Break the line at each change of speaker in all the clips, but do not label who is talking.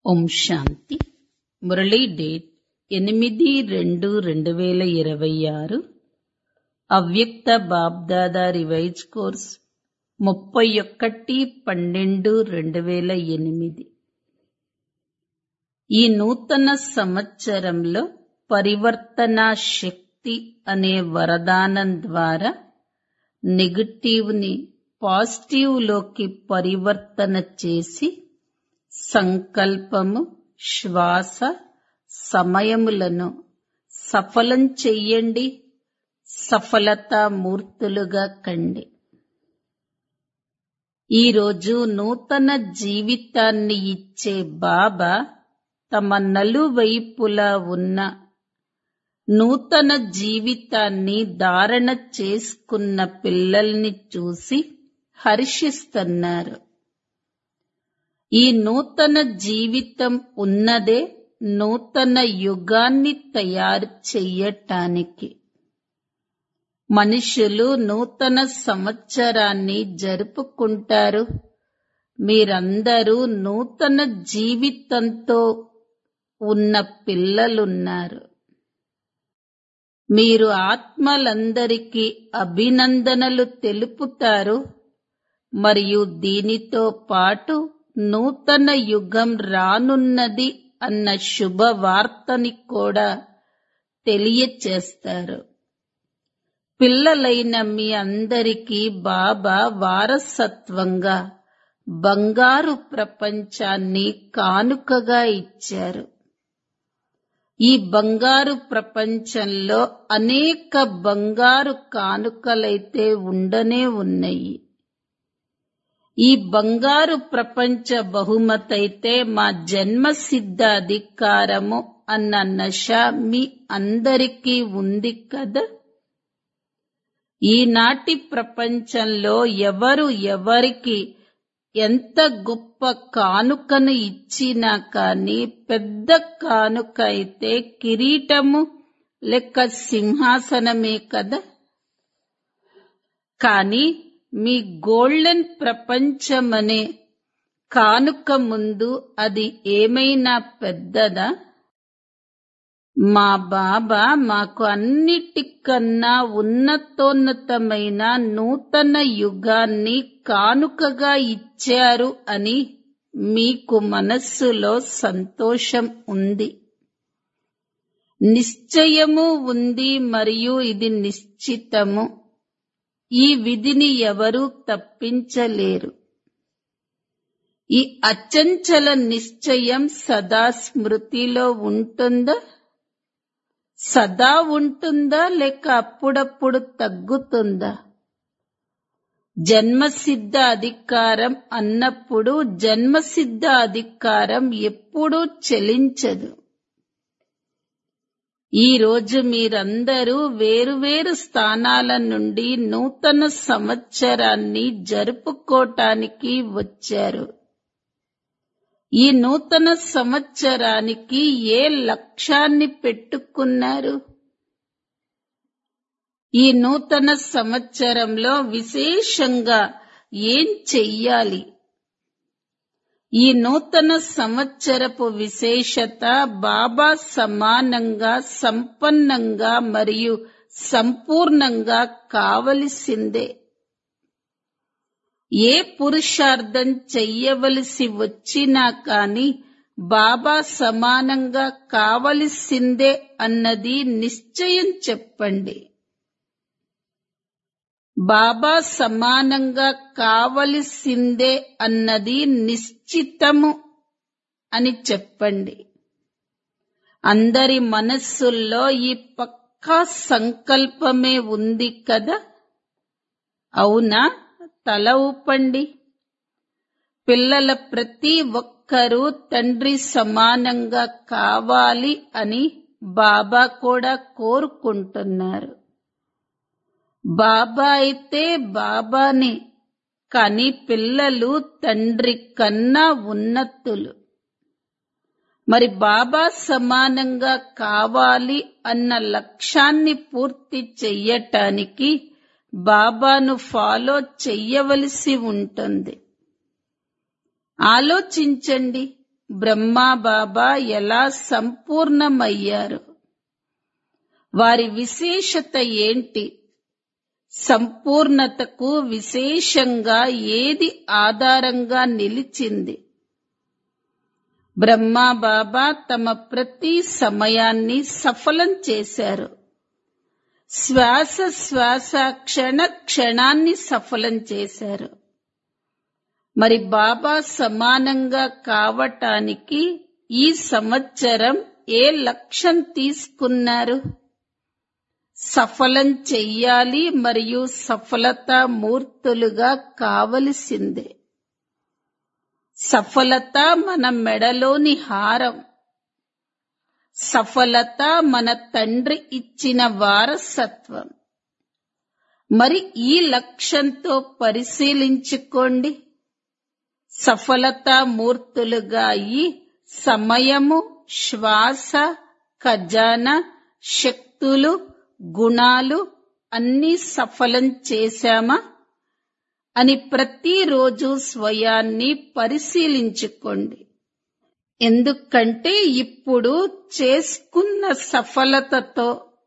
ఓం శాంతి Murali date ఎనిమిది రెండు రెండు వేల ఇరవై ఆరు అవ్యక్త బాబ్దాదా రివైజ్ కోర్స్ ముప్పై ఒకటి పన్నెండు రెండు వేల ఎనిమిది ఈ నూతన సంవత్సరంలో పరివర్తన శక్తి అనే వరదానం ద్వారా నెగటివ్ ని పాజిటివ్ లోకి పరివర్తన చేసి సంకల్పము శ్వాస సమయములను సఫలం చెయ్యండి సఫలతా మూర్తులుగా కండి ఈరోజు నూతన జీవితాన్ని ఇచ్చే బాబా తమ నలువైపులా ఉన్న నూతన జీవితాన్ని ధారణ చేసుకున్న పిల్లల్ని చూసి హర్షిస్తున్నారు ఈ నూతన జీవితం ఉన్నదే నూతన యుగాన్ని తయారు చెయ్యటానికి మనుషులు నూతన సంవత్సరాన్ని జరుపుకుంటారు మీరందరూ నూతన జీవితంతో ఉన్న పిల్లలున్నారు మీరు ఆత్మలందరికీ అభినందనలు తెలుపుతారు మరియు దీనితో పాటు నూతన యుగం రానున్నది అన్న శుభవార్తని కూడా తెలియచేస్తారు పిల్లలైన మీ అందరికీ బాబా వారసత్వంగా బంగారు ప్రపంచాన్ని కానుకగా ఇచ్చారు ఈ బంగారు ప్రపంచంలో అనేక బంగారు కానుకలైతే ఉండనే ఉన్నాయి ఈ బంగారు ప్రపంచ బహుమతైతే మా జన్మ సిద్ధ అధికారము అన్న నశ మీ అందరికీ ఉంది కదా ఈనాటి ప్రపంచంలో ఎవరు ఎవరికి ఎంత గొప్ప కానుకను ఇచ్చినా కాని పెద్ద కానుక అయితే కిరీటము లెక్క సింహాసనమే కదా కానీ మీ గోల్డెన్ ప్రపంచమనే కానుక ముందు అది ఏమైనా పెద్దదా మా బాబా మాకు అన్నిటికన్నా ఉన్నతోన్నతమైన నూతన యుగాన్ని కానుకగా ఇచ్చారు అని మీకు మనస్సులో సంతోషం ఉంది నిశ్చయము ఉంది మరియు ఇది నిశ్చితము ఈ విధిని ఎవరూ తప్పించలేరు ఈ అచంచల నిశ్చయం సదా స్మృతిలో ఉంటుందా సదా ఉంటుందా లేక అప్పుడప్పుడు తగ్గుతుందా జన్మసిద్ధ అధికారం అన్నప్పుడు జన్మసిద్ధ అధికారం ఎప్పుడూ చెలించదు ఈ రోజు మీరందరూ వేరువేరు స్థానాల నుండి నూతన సంవత్సరాన్ని జరుపుకోటానికి వచ్చారు ఈ నూతన సంవత్సరానికి ఏ లక్ష్యాన్ని పెట్టుకున్నారు ఈ నూతన సంవత్సరంలో విశేషంగా ఏం చెయ్యాలి ఈ నూతన సంవత్సరపు విశేషత బాబా సమానంగా సంపన్నంగా మరియు సంపూర్ణంగా కావలసిందే ఏ పురుషార్థం చెయ్యవలసి వచ్చినా కాని బాబా సమానంగా కావలసిందే అన్నది నిశ్చయం చెప్పండి బాబా సమానంగా కావలసిందే అన్నది నిశ్చితము అని చెప్పండి అందరి మనస్సుల్లో ఈ పక్కా సంకల్పమే ఉంది కదా అవునా తల ఊపండి పిల్లల ప్రతి ఒక్కరూ తండ్రి సమానంగా కావాలి అని బాబా కూడా కోరుకుంటున్నారు బాబా అయితే బాబానే కాని పిల్లలు తండ్రి కన్నా ఉన్నతులు మరి బాబా సమానంగా కావాలి అన్న లక్ష్యాన్ని పూర్తి చెయ్యటానికి బాబాను ఫాలో చెయ్యవలసి ఉంటుంది ఆలోచించండి బ్రహ్మా బాబా ఎలా సంపూర్ణమయ్యారు వారి విశేషత ఏంటి సంపూర్ణతకు విశేషంగా ఏది ఆధారంగా నిలిచింది బ్రహ్మా బాబా తమ ప్రతి సమయాన్ని సఫలం చేశారు శ్వాస శ్వాస క్షణ క్షణాన్ని సఫలం చేశారు మరి బాబా సమానంగా కావటానికి ఈ సంవత్సరం ఏ లక్ష్యం తీసుకున్నారు సఫలం చెయ్యాలి మరియు సఫలతా మూర్తులుగా కావలసిందే సఫలత మన మెడలోని హారం సఫలత మన తండ్రి ఇచ్చిన వారసత్వం మరి ఈ లక్ష్యంతో పరిశీలించుకోండి సఫలతా మూర్తులుగా అయి సమయము శ్వాస ఖజానా శక్తులు గుణాలు అన్నీ సఫలం చేశామా అని ప్రతిరోజు స్వయాన్ని పరిశీలించుకోండి ఎందుకంటే ఇప్పుడు చేసుకున్న సఫలతతో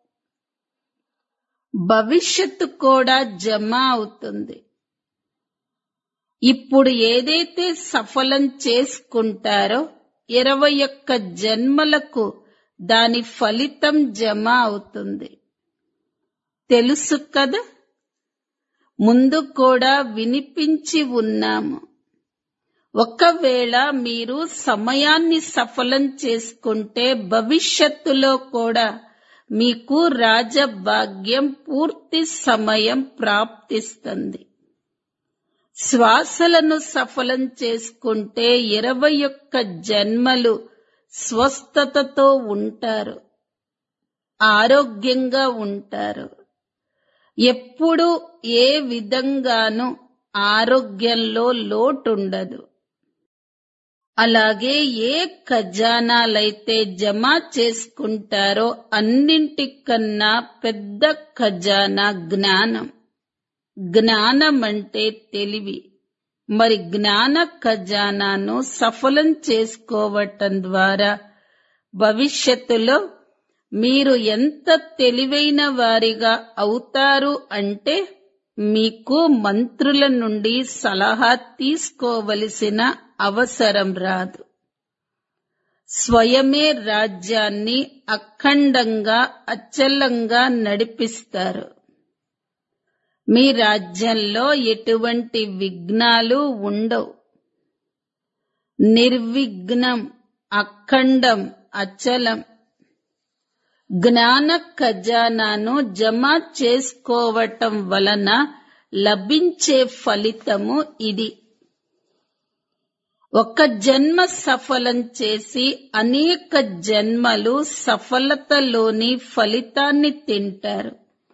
భవిష్యత్తు కూడా జమ అవుతుంది ఇప్పుడు ఏదైతే సఫలం చేసుకుంటారో ఇరవై ఒక్క జన్మలకు దాని ఫలితం జమ అవుతుంది తెలుసు కదా ముందు కూడా వినిపించి ఉన్నాము ఒకవేళ మీరు సమయాన్ని సఫలం చేసుకుంటే భవిష్యత్తులో కూడా మీకు రాజభాగ్యం పూర్తి సమయం ప్రాప్తిస్తుంది శ్వాసలను సఫలం చేసుకుంటే ఇరవై ఒక్క జన్మలు స్వస్థతతో ఉంటారు ఆరోగ్యంగా ఉంటారు ఎప్పుడు ఏ విధంగానూ ఆరోగ్యంలో లోటుండదు అలాగే ఏ ఖజానాలైతే జమ చేసుకుంటారో అన్నింటికన్నా పెద్ద ఖజానా జ్ఞానం జ్ఞానం అంటే తెలివి మరి జ్ఞాన ఖజానాను సఫలం చేసుకోవటం ద్వారా భవిష్యత్తులో మీరు ఎంత తెలివైన వారిగా అవుతారు అంటే మీకు మంత్రుల నుండి సలహా తీసుకోవలసిన అవసరం రాదు స్వయమే రాజ్యాన్ని అఖండంగా అచలంగా నడిపిస్తారు మీ రాజ్యంలో ఎటువంటి విఘ్నాలు ఉండవు నిర్విఘ్నం అఖండం అచలం జ్ఞాన ఖజానాను జమ చేసుకోవటం వలన లభించే ఫలితము ఇది ఒక జన్మ సఫలం చేసి అనేక జన్మలు సఫలతలోని ఫలితాన్ని తింటారు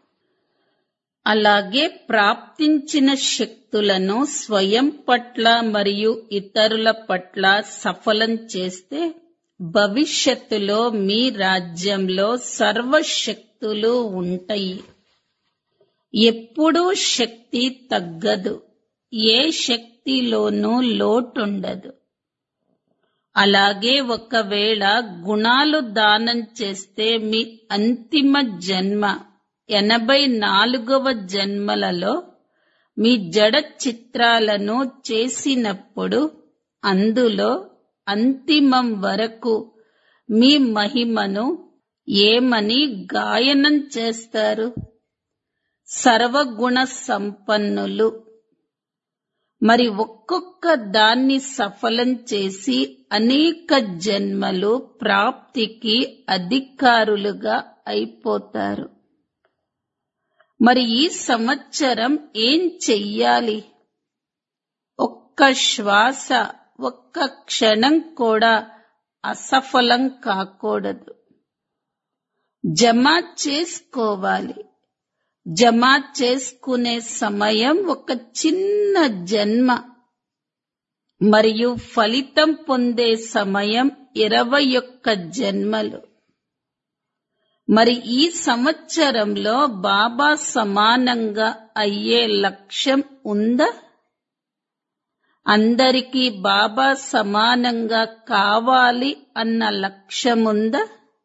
అలాగే ప్రాప్తించిన శక్తులను స్వయం పట్ల మరియు ఇతరుల పట్ల సఫలం చేస్తే భవిష్యత్తులో మీ రాజ్యంలో సర్వశక్తులు ఉంటాయి ఎప్పుడూ శక్తి తగ్గదు ఏ శక్తిలోనూ లోటుండదు అలాగే ఒకవేళ గుణాలు దానం చేస్తే మీ అంతిమ జన్మ ఎనభై నాలుగవ జన్మలలో మీ జడ చిత్రాలను చేసినప్పుడు అందులో అంతిమం వరకు మీ మహిమను ఏమని గాయనం చేస్తారు సర్వగుణ సంపన్నులు మరి ఒక్కొక్క దాన్ని సఫలం చేసి అనేక జన్మలు ప్రాప్తికి అధికారులుగా అయిపోతారు మరి ఈ సంవత్సరం ఏం చెయ్యాలి ఒక్క శ్వాస ఒక్క క్షణం కూడా అసఫలం కాకూడదు జమ చేసుకోవాలి జమ చేసుకునే సమయం ఒక చిన్న జన్మ మరియు ఫలితం పొందే సమయం ఇరవై ఒక్క జన్మలు మరి ఈ సంవత్సరంలో బాబా సమానంగా అయ్యే లక్ష్యం ఉందా అందరికీ బాబా సమానంగా కావాలి అన్న లక్ష్యముందా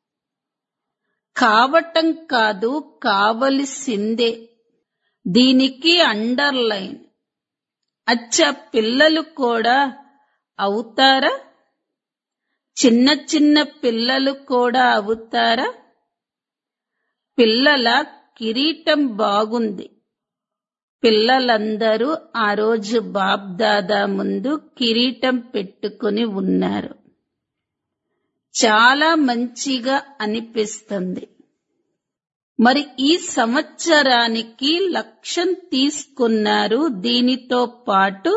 కావటం కాదు కావలసిందే దీనికి అండర్లైన్ అచ్చ పిల్లలు కూడా అవుతారా చిన్న చిన్న పిల్లలు కూడా అవుతారా పిల్లల కిరీటం బాగుంది పిల్లలందరూ ఆ రోజు బాబ్దాదా ముందు కిరీటం పెట్టుకుని ఉన్నారు చాలా మంచిగా అనిపిస్తుంది మరి ఈ సంవత్సరానికి లక్ష్యం తీసుకున్నారు దీనితో పాటు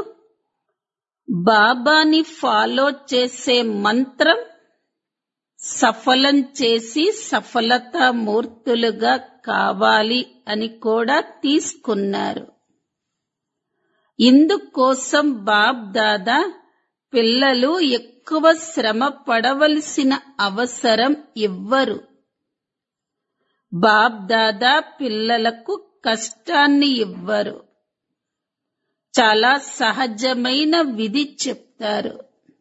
బాబాని ఫాలో చేసే మంత్రం సఫలం చేసి సఫలతా మూర్తులుగా కావాలి అని కూడా తీసుకున్నారు ఇందుకోసం బాబ్ దాదా పిల్లలు ఎక్కువ శ్రమ పడవలసిన అవసరం ఇవ్వరు బాబ్ దాదా పిల్లలకు కష్టాన్ని ఇవ్వరు చాలా సహజమైన విధి చెప్తారు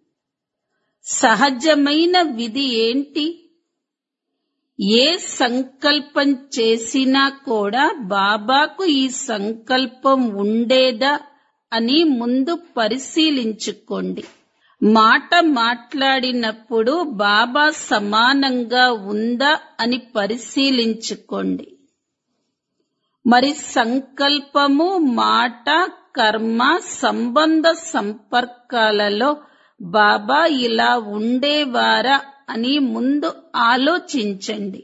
సహజమైన విధి ఏంటి ఏ సంకల్పం చేసినా కూడా బాబాకు ఈ సంకల్పం ఉండేదా అని ముందు పరిశీలించుకోండి మాట మాట్లాడినప్పుడు బాబా సమానంగా ఉందా అని పరిశీలించుకోండి మరి సంకల్పము మాట కర్మ సంబంధ సంపర్కాలలో బాబా ఇలా ఉండేవారా అని ముందు ఆలోచించండి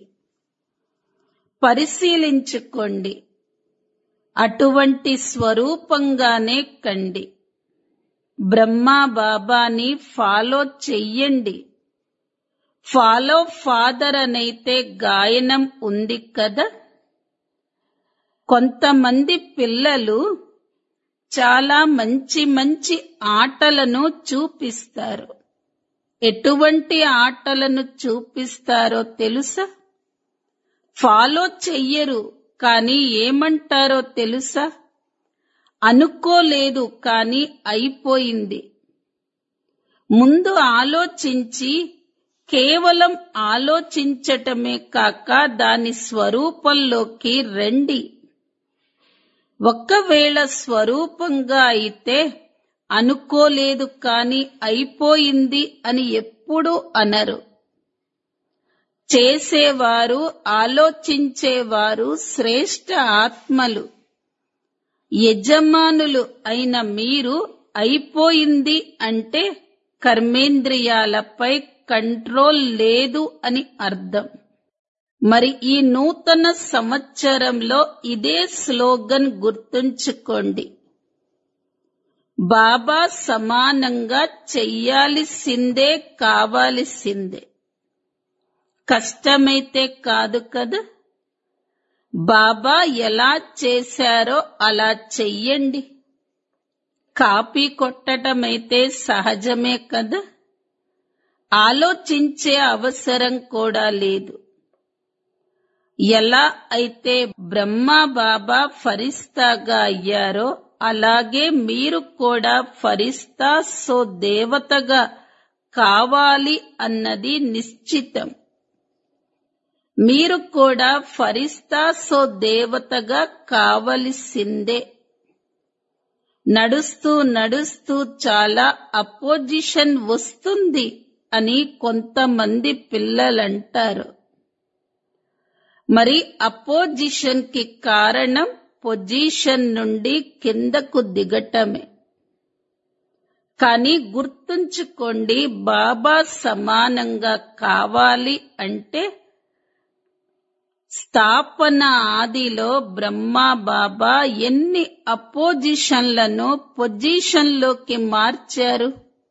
పరిశీలించుకోండి అటువంటి స్వరూపంగానే కండి బ్రహ్మా బాబాని ఫాలో చెయ్యండి ఫాలో ఫాదర్ అనైతే గాయనం ఉంది కదా కొంతమంది పిల్లలు చాలా మంచి మంచి ఆటలను చూపిస్తారు ఎటువంటి ఆటలను చూపిస్తారో తెలుసా ఫాలో చెయ్యరు కానీ ఏమంటారో తెలుసా అనుకోలేదు కానీ అయిపోయింది ముందు ఆలోచించి కేవలం ఆలోచించటమే కాక దాని స్వరూపంలోకి రండి ఒక్కవేళ స్వరూపంగా అయితే అనుకోలేదు కాని అయిపోయింది అని ఎప్పుడూ అనరు చేసేవారు ఆలోచించేవారు శ్రేష్ఠ ఆత్మలు యజమానులు అయిన మీరు అయిపోయింది అంటే కర్మేంద్రియాలపై కంట్రోల్ లేదు అని అర్థం మరి ఈ నూతన సంవత్సరంలో ఇదే స్లోగన్ గుర్తుంచుకోండి బాబా సమానంగా చెయ్యాల్సిందే కావాల్సిందే కష్టమైతే కాదు కదా బాబా ఎలా చేశారో అలా చెయ్యండి కాపీ కొట్టటమైతే సహజమే కదా ఆలోచించే అవసరం కూడా లేదు ఎలా అయితే బ్రహ్మ బాబా ఫరిస్తాగా అయ్యారో అలాగే మీరు కూడా ఫరిస్తా సో దేవతగా కావాలి అన్నది నిశ్చితం మీరు కూడా ఫరిస్తా సో దేవతగా కావలసిందే నడుస్తూ నడుస్తూ చాలా అపోజిషన్ వస్తుంది అని కొంతమంది పిల్లలంటారు మరి అపోజిషన్ కి కారణం పొజిషన్ నుండి కిందకు దిగటమే కానీ గుర్తుంచుకోండి బాబా సమానంగా కావాలి అంటే స్థాపన ఆదిలో బ్రహ్మా బాబా ఎన్ని అపోజిషన్లను పొజిషన్లోకి మార్చారు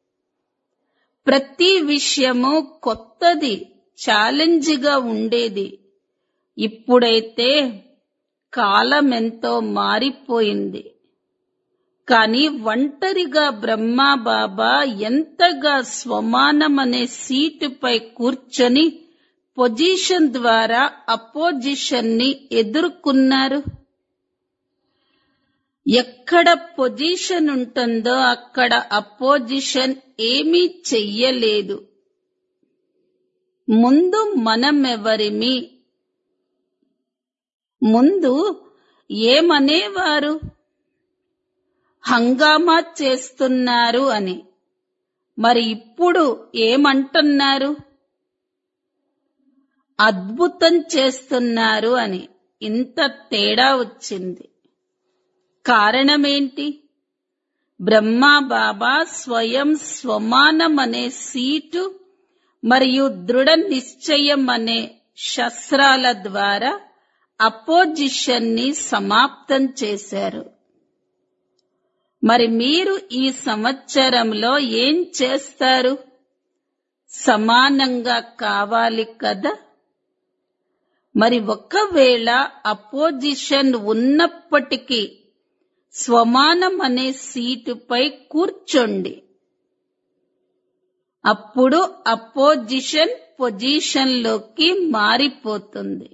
ప్రతి విషయము కొత్తది ఛాలెంజ్గా ఉండేది ఇప్పుడైతే కాలం ఎంతో మారిపోయింది కానీ ఒంటరిగా బ్రహ్మా బాబా ఎంతగా స్వమానమనే సీటుపై కూర్చొని పొజిషన్ ద్వారా అపోజిషన్ ని ఎదుర్కొన్నారు ఎక్కడ పొజిషన్ ఉంటుందో అక్కడ అపోజిషన్ ఏమీ చెయ్యలేదు ముందు మనమెవరిమి ముందు ఏమనేవారు హంగామా చేస్తున్నారు అని మరి ఇప్పుడు ఏమంటున్నారు అద్భుతం చేస్తున్నారు అని ఇంత తేడా వచ్చింది కారణమేంటి బ్రహ్మా బాబా స్వయం స్వమానం అనే సీటు మరియు దృఢ నిశ్చయం అనే శస్త్రాల ద్వారా అపోజిషన్ ని సమాప్తం చేశారు మరి మీరు ఈ సంవత్సరంలో ఏం చేస్తారు సమానంగా కావాలి కదా మరి ఒకవేళ అపోజిషన్ ఉన్నప్పటికీ స్వమానం అనే సీటుపై కూర్చోండి అప్పుడు అపోజిషన్ పొజిషన్లోకి మారిపోతుంది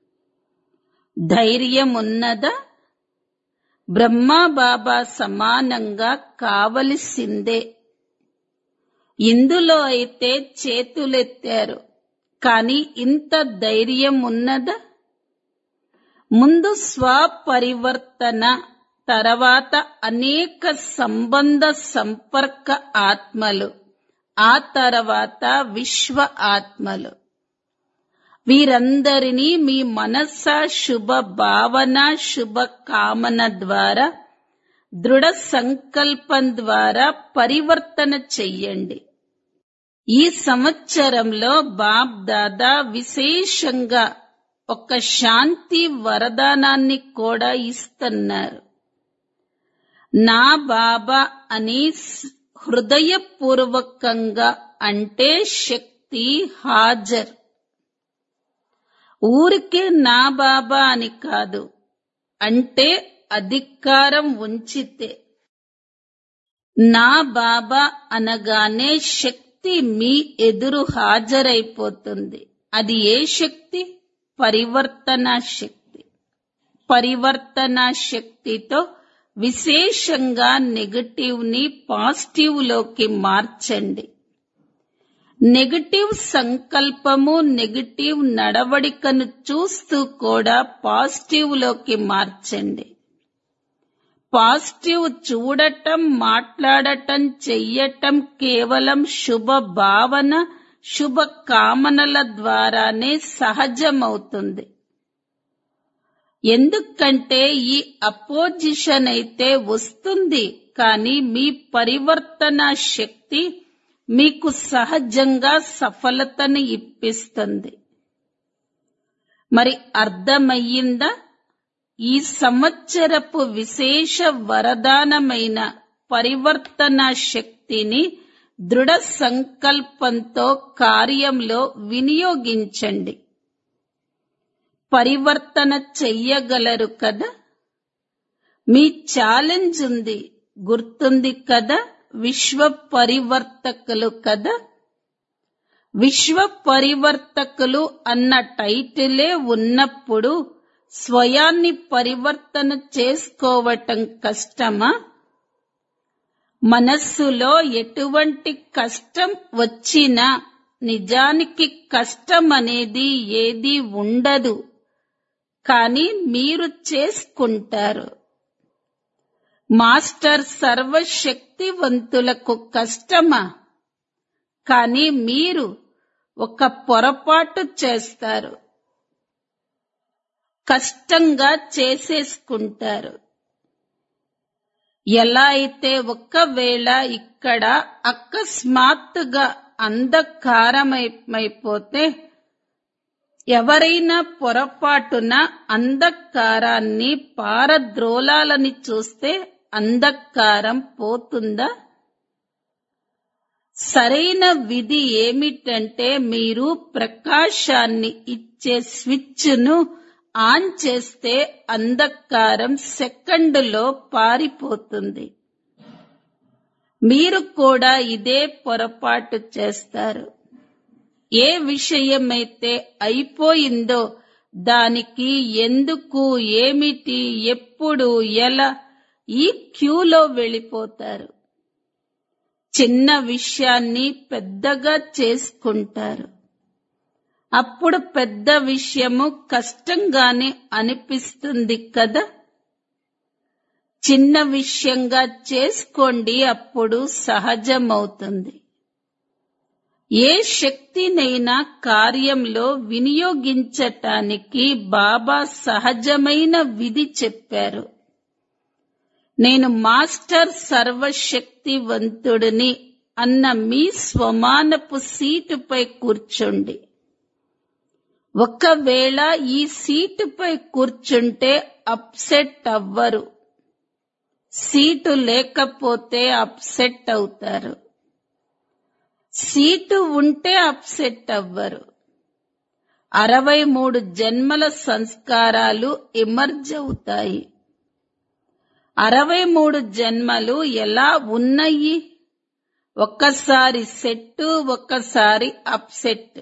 ధైర్యం ఉన్నదా బ్రహ్మా బాబా సమానంగా కావలసిందే ఇందులో అయితే చేతులెత్తారు కానీ ఇంత ధైర్యం ఉన్నదా ముందు స్వపరివర్తన తర్వాత అనేక సంబంధ సంపర్క ఆత్మలు ఆ తర్వాత విశ్వ ఆత్మలు వీరందరినీ మీ మనస్స శుభ భావన శుభ కామన ద్వారా దృఢ సంకల్పం ద్వారా పరివర్తన చెయ్యండి ఈ సంవత్సరంలో బాబ్ దాదా విశేషంగా ఒక శాంతి వరదానాన్ని కూడా ఇస్తున్నారు నా బాబా అని హృదయపూర్వకంగా అంటే శక్తి హాజర్ ఊరికే నా బాబా అని కాదు అంటే అధికారం ఉంచితే నా బాబా అనగానే శక్తి మీ ఎదురు హాజరైపోతుంది అది ఏ శక్తి పరివర్తన శక్తి పరివర్తన శక్తితో విశేషంగా నెగటివ్ ని పాజిటివ్ లోకి మార్చండి నెగటివ్ సంకల్పము నెగటివ్ నడవడికను చూస్తూ కూడా పాజిటివ్ లోకి మార్చండి పాజిటివ్ చూడటం మాట్లాడటం చెయ్యటం కేవలం శుభ భావన శుభ కామనల ద్వారానే సహజమవుతుంది ఎందుకంటే ఈ అపోజిషన్ అయితే వస్తుంది కానీ మీ పరివర్తన శక్తి మీకు సహజంగా సఫలతని ఇప్పిస్తుంది మరి అర్థమయ్యిందా ఈ సంవత్సరపు విశేష వరదానమైన పరివర్తన శక్తిని దృఢ సంకల్పంతో కార్యంలో వినియోగించండి పరివర్తన చెయ్యగలరు కదా మీ ఛాలెంజ్ ఉంది గుర్తుంది కదా విశ్వ పరివర్తకులు కదా విశ్వ పరివర్తకులు అన్న టైటిలే ఉన్నప్పుడు స్వయాన్ని పరివర్తన చేసుకోవటం కష్టమా మనస్సులో ఎటువంటి కష్టం వచ్చినా నిజానికి కష్టం అనేది ఏది ఉండదు కానీ మీరు చేసుకుంటారు మాస్టర్ సర్వశక్తివంతులకు కష్టమా కానీ మీరు ఒక పొరపాటు చేస్తారు కష్టంగా చేసేసుకుంటారు ఎలా అయితే ఒకవేళ ఇక్కడ అకస్మాత్తుగా అంధకారమైపోతే ఎవరైనా పొరపాటున అంధకారాన్ని పారద్రోలాలని చూస్తే అంధకారం పోతుందా సరైన విధి ఏమిటంటే మీరు ప్రకాశాన్ని ఇచ్చే స్విచ్ను ఆన్ చేస్తే అంధకారం సెకండులో పారిపోతుంది మీరు కూడా ఇదే పొరపాటు చేస్తారు ఏ విషయమైతే అయిపోయిందో దానికి ఎందుకు ఏమిటి ఎప్పుడు ఎలా ఈ క్యూలో వెళ్ళిపోతారు చిన్న విషయాన్ని పెద్దగా చేసుకుంటారు అప్పుడు పెద్ద విషయము కష్టంగానే అనిపిస్తుంది కదా చిన్న విషయంగా చేసుకోండి అప్పుడు సహజమవుతుంది ఏ శక్తినైనా కార్యంలో వినియోగించటానికి బాబా సహజమైన విధి చెప్పారు నేను మాస్టర్ సర్వశక్తివంతుడిని అన్న మీ స్వమానపు సీటుపై కూర్చోండి ఒకవేళ ఈ సీటుపై కూర్చుంటే అప్సెట్ అవ్వరు సీటు లేకపోతే అప్సెట్ అవుతారు సీటు ఉంటే అప్సెట్ అవ్వరు అరవై మూడు జన్మల సంస్కారాలు ఎమర్జ్ అవుతాయి అరవై మూడు జన్మలు ఎలా ఉన్నాయి ఒక్కసారి సెట్ ఒక్కసారి అప్సెట్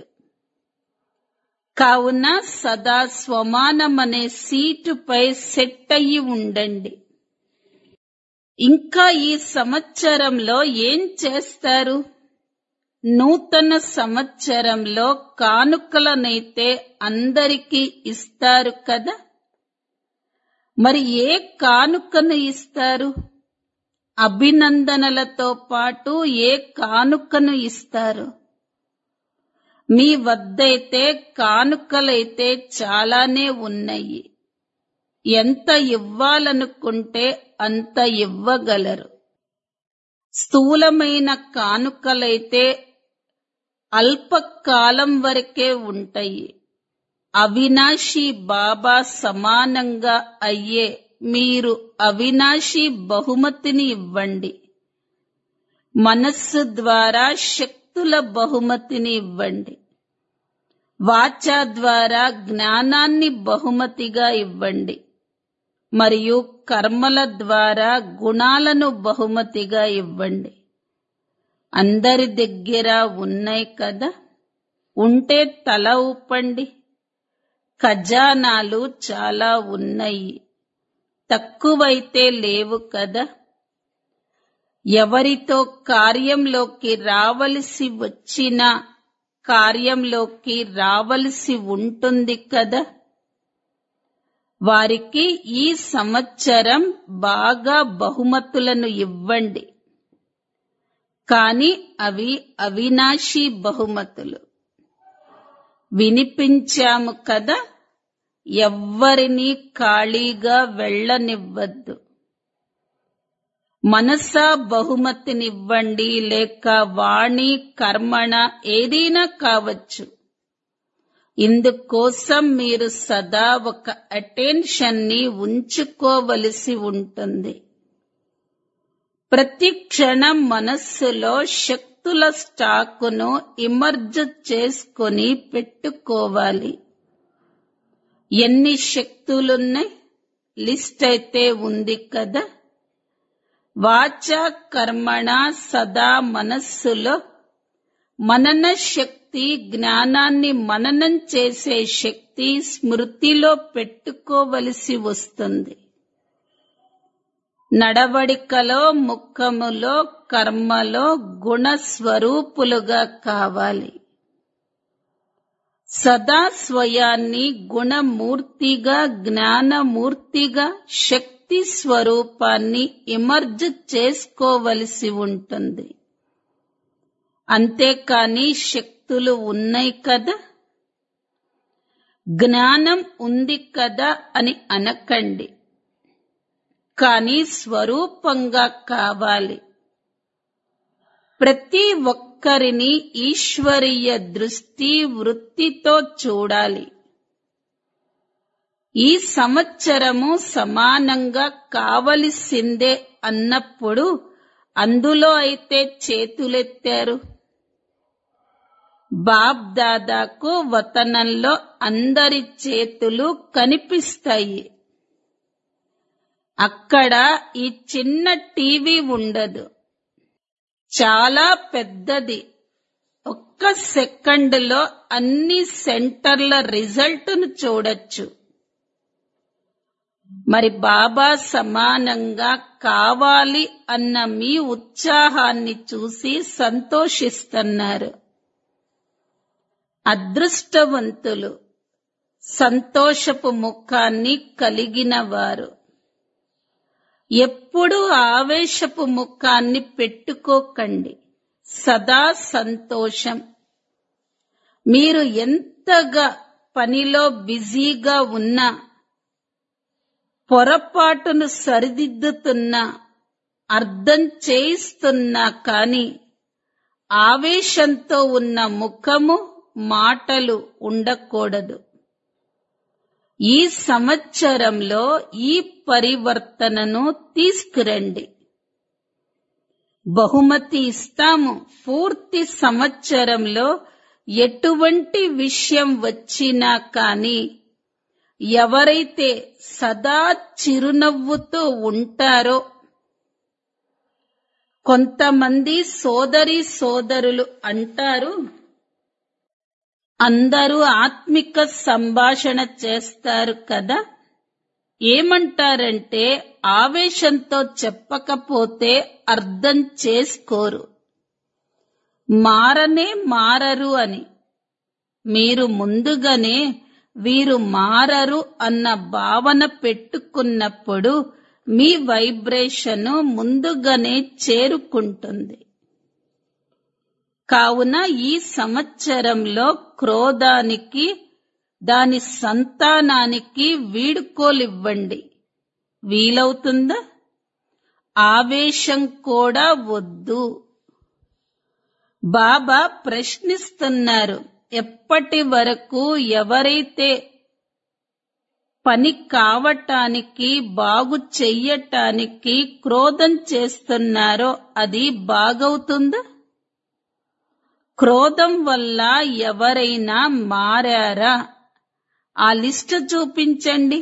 కావున సదా స్వమానమనే సీటుపై సెట్ అయ్యి ఉండండి ఇంకా ఈ సంవత్సరంలో ఏం చేస్తారు నూతన సంవత్సరంలో కానుకలనైతే అందరికీ ఇస్తారు కదా మరి ఏ కానుకను ఇస్తారు అభినందనలతో పాటు ఏ కానుకను ఇస్తారు మీ వద్దైతే కానుకలైతే చాలానే ఉన్నాయి ఎంత ఇవ్వాలనుకుంటే అంత ఇవ్వగలరు స్థూలమైన కానుకలైతే అల్పకాలం వరకే ఉంటాయి అవినాశి బాబా సమానంగా అయ్యే మీరు అవినాశి బహుమతిని ఇవ్వండి మనస్సు ద్వారా శక్తుల బహుమతిని ఇవ్వండి వాచా ద్వారా జ్ఞానాన్ని బహుమతిగా ఇవ్వండి మరియు కర్మల ద్వారా గుణాలను బహుమతిగా ఇవ్వండి అందరి దగ్గర ఉన్నాయి కదా ఉంటే తల ఊపండి ఖజానాలు చాలా ఉన్నాయి తక్కువైతే లేవు కదా ఎవరితో కార్యంలోకి రావలసి వచ్చినా కార్యంలోకి రావలసి ఉంటుంది కదా వారికి ఈ సంవత్సరం బాగా బహుమతులను ఇవ్వండి కాని అవి అవినాశీ బహుమతులు వినిపించాము కదా ఎవ్వరినీ ఖాళీగా వెళ్ళనివ్వద్దు మనసా బహుమతినివ్వండి లేక వాణి కర్మణ ఏదైనా కావచ్చు ఇందుకోసం మీరు సదా ఒక అటెన్షన్ ని ఉంచుకోవలసి ఉంటుంది ప్రతి క్షణం మనస్సులో శక్తుల స్టాకును ఇమర్జ్ చేసుకొని పెట్టుకోవాలి ఎన్ని శక్తులున్నాయి లిస్ట్ అయితే ఉంది కదా వాచా కర్మణ సదా మనస్సులో మనన శక్తి జ్ఞానాన్ని మననం చేసే శక్తి స్మృతిలో పెట్టుకోవలసి వస్తుంది నడవడికలో ముఖములో కర్మలో గుణ స్వరూపులుగా కావాలి సదా స్వయాన్ని గుణమూర్తిగా జ్ఞానమూర్తిగా శక్తి స్వరూపాన్ని ఇమర్జ్ చేసుకోవలసి ఉంటుంది అంతేకాని శక్తులు ఉన్నాయి కదా జ్ఞానం ఉంది కదా అని అనకండి కానీ స్వరూపంగా కావాలి ప్రతి ఒక్కరిని ఈశ్వరీయ దృష్టి వృత్తితో చూడాలి ఈ సంవత్సరము సమానంగా కావలసిందే అన్నప్పుడు అందులో అయితే చేతులెత్తారు బాబ్ దాదాకు వతనంలో అందరి చేతులు కనిపిస్తాయి అక్కడ ఈ చిన్న టీవీ ఉండదు చాలా పెద్దది ఒక్క సెకండ్లో అన్ని సెంటర్ల రిజల్ట్ను చూడొచ్చు మరి బాబా సమానంగా కావాలి అన్న మీ ఉత్సాహాన్ని చూసి సంతోషిస్తున్నారు అదృష్టవంతులు సంతోషపు ముఖాన్ని కలిగిన వారు ఎప్పుడూ ఆవేశపు ముఖాన్ని పెట్టుకోకండి సదా సంతోషం మీరు ఎంతగా పనిలో బిజీగా ఉన్నా పొరపాటును సరిదిద్దుతున్నా అర్థం చేయిస్తున్నా కాని ఆవేశంతో ఉన్న ముఖము మాటలు ఉండకూడదు ఈ సంవత్సరంలో ఈ పరివర్తనను తీసుకురండి బహుమతి ఇస్తాము పూర్తి సంవత్సరంలో ఎటువంటి విషయం వచ్చినా కాని ఎవరైతే సదా చిరునవ్వుతూ ఉంటారో కొంతమంది సోదరి సోదరులు అంటారు అందరూ ఆత్మిక సంభాషణ చేస్తారు కదా ఏమంటారంటే ఆవేశంతో చెప్పకపోతే అర్థం చేసుకోరు మారనే మారరు అని మీరు ముందుగానే వీరు మారరు అన్న భావన పెట్టుకున్నప్పుడు మీ వైబ్రేషన్ ముందుగానే చేరుకుంటుంది కావున ఈ సంవత్సరంలో క్రోధానికి దాని సంతానానికి వీడుకోలివ్వండి వీలవుతుందా ఆవేశం కూడా వద్దు బాబా ప్రశ్నిస్తున్నారు ఎప్పటి వరకు ఎవరైతే పని కావటానికి బాగు చెయ్యటానికి క్రోధం చేస్తున్నారో అది బాగవుతుందా క్రోధం వల్ల ఎవరైనా మారారా ఆ లిస్టు చూపించండి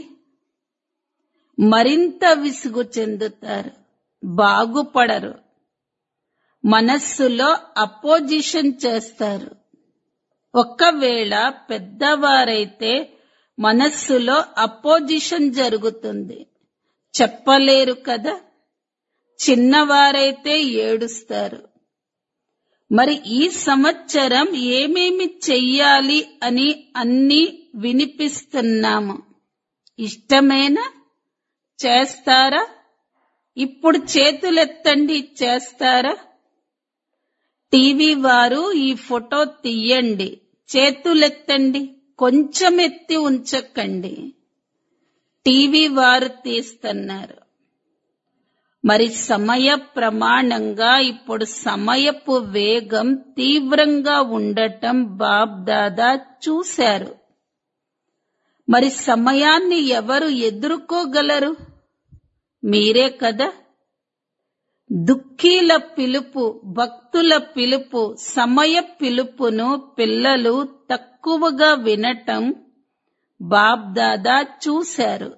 మరింత విసుగు చెందుతారు బాగుపడరు మనస్సులో అపోజిషన్ చేస్తారు ఒకవేళ పెద్దవారైతే మనస్సులో అపోజిషన్ జరుగుతుంది చెప్పలేరు కదా చిన్నవారైతే ఏడుస్తారు మరి ఈ సంవత్సరం ఏమేమి చెయ్యాలి అని అన్ని వినిపిస్తున్నాము ఇష్టమేనా చేస్తారా ఇప్పుడు చేతులెత్తండి చేస్తారా టీవీ వారు ఈ ఫోటో తీయండి చేతులెత్తండి కొంచెం ఎత్తి ఉంచకండి టీవీ వారు తీస్తున్నారు మరి సమయ ప్రమాణంగా ఇప్పుడు సమయపు వేగం తీవ్రంగా ఉండటం బాబ్దాదా చూశారు మరి సమయాన్ని ఎవరు ఎదుర్కోగలరు మీరే కదా దుఃఖీల పిలుపు భక్తుల పిలుపు సమయ పిలుపును పిల్లలు తక్కువగా వినటం బాబ్దాదా చూశారు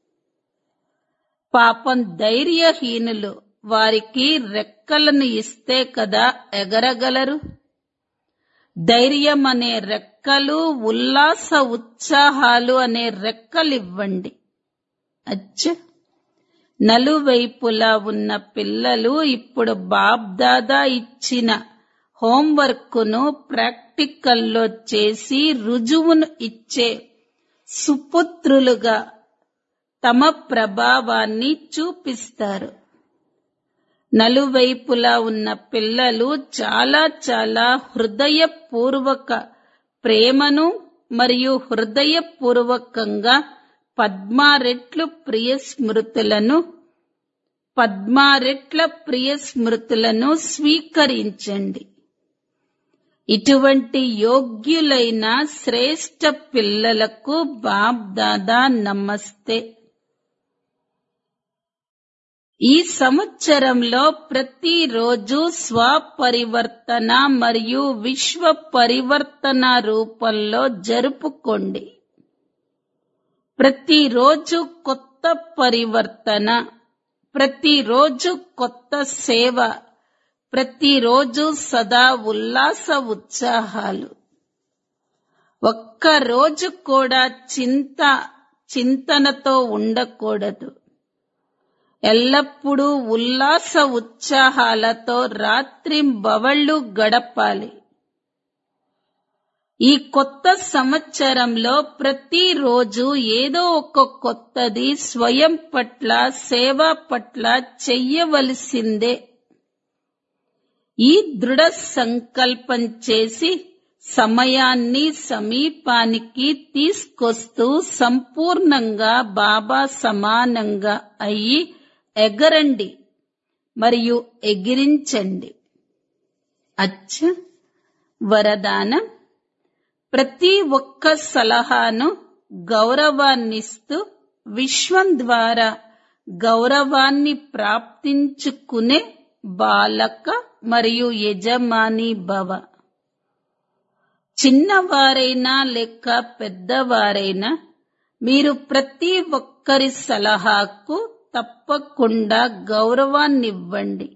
పాపం ధైర్యహీనులు వారికి రెక్కలను ఇస్తే కదా ఎగరగలరు ధైర్యం అనే రెక్కలు ఉల్లాస ఉత్సాహాలు అనే రెక్కలివ్వండి అచ్చ నలువైపులా ఉన్న పిల్లలు ఇప్పుడు బాబ్దాదా ఇచ్చిన హోంవర్క్ను ప్రాక్టికల్లో చేసి రుజువును ఇచ్చే సుపుత్రులుగా తమ ప్రభావాన్ని చూపిస్తారు నలువైపులా ఉన్న పిల్లలు చాలా చాలా హృదయపూర్వక ప్రేమను మరియు హృదయపూర్వకంగా పద్మారెట్లు ప్రియ స్మృతులను పద్మారెట్ల ప్రియ స్మృతులను స్వీకరించండి ఇటువంటి యోగ్యులైన శ్రేష్ట పిల్లలకు బాబ్దాదా నమస్తే ఈ సంవత్సరంలో ప్రతిరోజు స్వపరివర్తన మరియు విశ్వ పరివర్తన రూపంలో జరుపుకోండి ప్రతిరోజు కొత్త పరివర్తన ప్రతిరోజు కొత్త సేవ ప్రతిరోజు సదా ఉల్లాస ఉత్సాహాలు ఒక్క రోజు కూడా చింత చింతనతో ఉండకూడదు ఎల్లప్పుడూ ఉల్లాస ఉత్సాహాలతో రాత్రింబవళ్ళు గడపాలి ఈ కొత్త సంవత్సరంలో ప్రతిరోజు ఏదో ఒక కొత్తది స్వయం పట్ల సేవ పట్ల చెయ్యవలసిందే ఈ దృఢ సంకల్పం చేసి సమయాన్ని సమీపానికి తీసుకొస్తూ సంపూర్ణంగా బాబా సమానంగా అయ్యి ఎగరండి మరియు ఎగిరించండి అచ్చ వరదానం ప్రతి ఒక్క సలహాను గౌరవాన్నిస్తూ విశ్వం ద్వారా గౌరవాన్ని ప్రాప్తించుకునే బాలక మరియు యజమాని భవ చిన్నవారైనా లేక పెద్దవారైనా మీరు ప్రతి ఒక్కరి సలహాకు తప్పకుండా గౌరవాన్నివ్వండి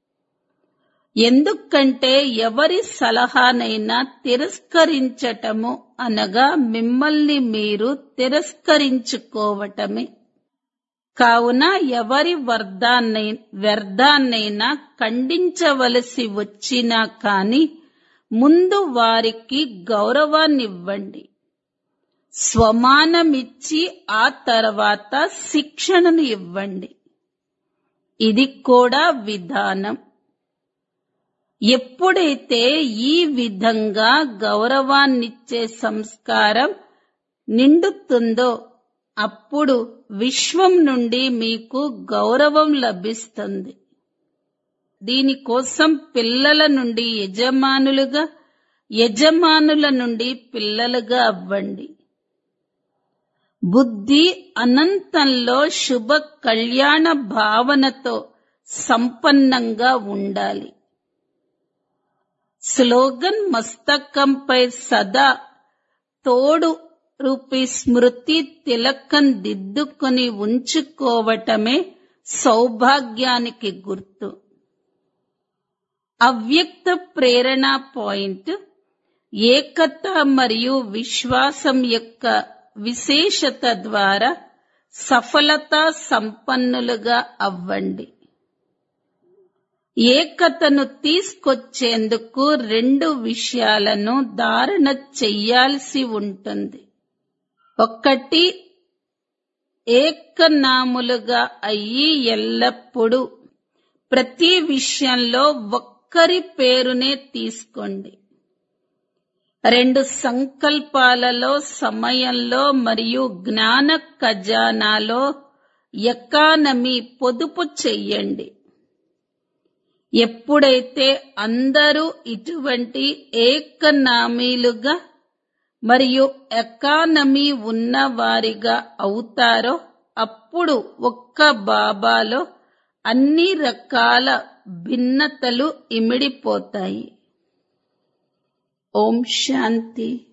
ఎందుకంటే ఎవరి సలహానైనా తిరస్కరించటము అనగా మిమ్మల్ని మీరు తిరస్కరించుకోవటమే కావున ఎవరి వర్ధాన్నై వ్యర్థాన్నైనా ఖండించవలసి వచ్చినా కాని ముందు వారికి గౌరవాన్నివ్వండి స్వమానమిచ్చి ఆ తర్వాత శిక్షణను ఇవ్వండి ఇది కూడా విధానం ఎప్పుడైతే ఈ విధంగా గౌరవాన్నిచ్చే సంస్కారం నిండుతుందో అప్పుడు విశ్వం నుండి మీకు గౌరవం లభిస్తుంది దీనికోసం పిల్లల నుండి యజమానులుగా యజమానుల నుండి పిల్లలుగా అవ్వండి బుద్ధి అనంతంలో శుభ కళ్యాణ భావనతో సంపన్నంగా ఉండాలి స్లోగన్ మస్తకంపై సదా తోడు రూపి స్మృతి తిలకం దిద్దుకొని ఉంచుకోవటమే సౌభాగ్యానికి గుర్తు అవ్యక్త ప్రేరణ పాయింట్ ఏకత మరియు విశ్వాసం యొక్క విశేషత ద్వారా సఫలత సంపన్నులుగా అవ్వండి ఏకతను తీసుకొచ్చేందుకు రెండు విషయాలను ధారణ చెయ్యాల్సి ఉంటుంది ఒకటి ఏకనాములుగా అయ్యి ఎల్లప్పుడూ ప్రతి విషయంలో ఒక్కరి పేరునే తీసుకోండి రెండు సంకల్పాలలో సమయంలో మరియు జ్ఞాన ఖజానాలో ఎకానమీ పొదుపు చెయ్యండి ఎప్పుడైతే అందరూ ఇటువంటి ఏకనామీలుగా మరియు ఎకానమీ ఉన్నవారిగా అవుతారో అప్పుడు ఒక్క బాబాలో అన్ని రకాల భిన్నతలు ఇమిడిపోతాయి ఓం శాంతి